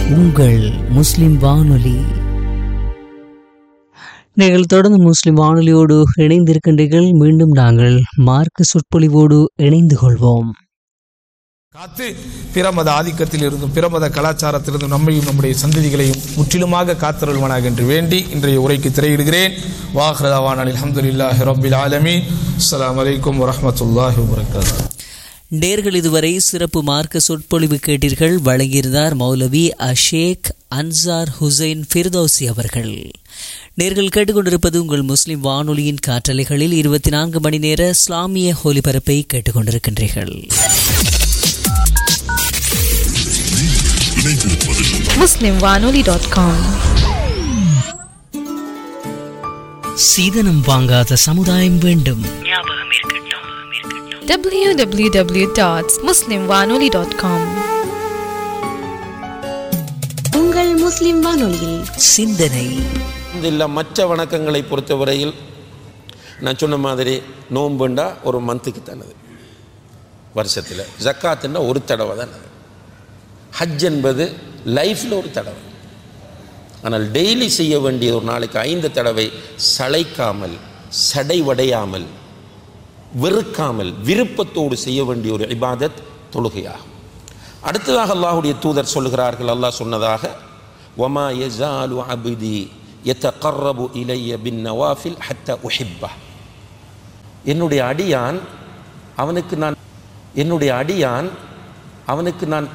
உங்கள் முஸ்லிம் வானொலி நீங்கள் தொடர்ந்து முஸ்லிம் வானொலியோடு இணைந்திருக்கின்றீர்கள் மீண்டும் நாங்கள் மார்க்க சொற்பொழிவோடு இணைந்து கொள்வோம் காத்து பிரமத ஆதிக்கத்தில் இருந்தும் பிரமத கலாச்சாரத்திலிருந்தும் நம்மையும் நம்முடைய சந்ததிகளையும் முற்றிலுமாக காத்தருள்வனாக என்று வேண்டி இன்றைய உரைக்கு திரையிடுகிறேன் வாஹ்ரதாவான் அல்ஹம்துலில்லாஹி ரப்பில் ஆலமீன் அஸ்ஸலாமு அலைக்கும் வரஹ்மத்துல்லாஹி வபரகாத்துஹு நேர்கள் இதுவரை சிறப்பு மார்க்க சொற்பொழிவு கேட்டீர்கள் வழங்கியிருந்தார் மௌலவி அஷேக் அன்சார் ஹுசைன் ஃபிர்தௌசி அவர்கள் நேர்கள் கேட்டுக்கொண்டிருப்பது உங்கள் முஸ்லிம் வானொலியின் காற்றலைகளில் இருபத்தி நான்கு மணி நேர இஸ்லாமிய ஒலிபரப்பை கேட்டுக்கொண்டிருக்கின்றீர்கள் muslimwanoli.com சீதனம் வாங்காத சமுதாயம் வேண்டும் www.muslimwanoli.com உங்கள் முஸ்லிம் வானொலியில் சிந்தனை இல்லை மற்ற வணக்கங்களை பொறுத்தவரையில் நான் சொன்ன மாதிரி நோம்புண்டா ஒரு மந்த்துக்கு தானது வருஷத்தில் ஜக்காத்துன்னா ஒரு தடவை தான் அது ஹஜ் என்பது லைஃப்பில் ஒரு தடவை ஆனால் டெய்லி செய்ய வேண்டியது ஒரு நாளைக்கு ஐந்து தடவை சளைக்காமல் சடைவடையாமல் வெறுக்காமல் விருப்பத்தோடு செய்ய வேண்டிய ஒரு இபாதத் தொழுகையாகும் அடுத்ததாக அல்லாஹுடைய தூதர் சொல்லுகிறார்கள் அல்லாஹ் சொன்னதாக ஒமா யஜாலு அபிதி يتقرب இலைய பின் நவாஃபில் ஹத்த உஹிப்பா என்னுடைய அடியான் அவனுக்கு நான் என்னுடைய அடியான் அவனுக்கு நான்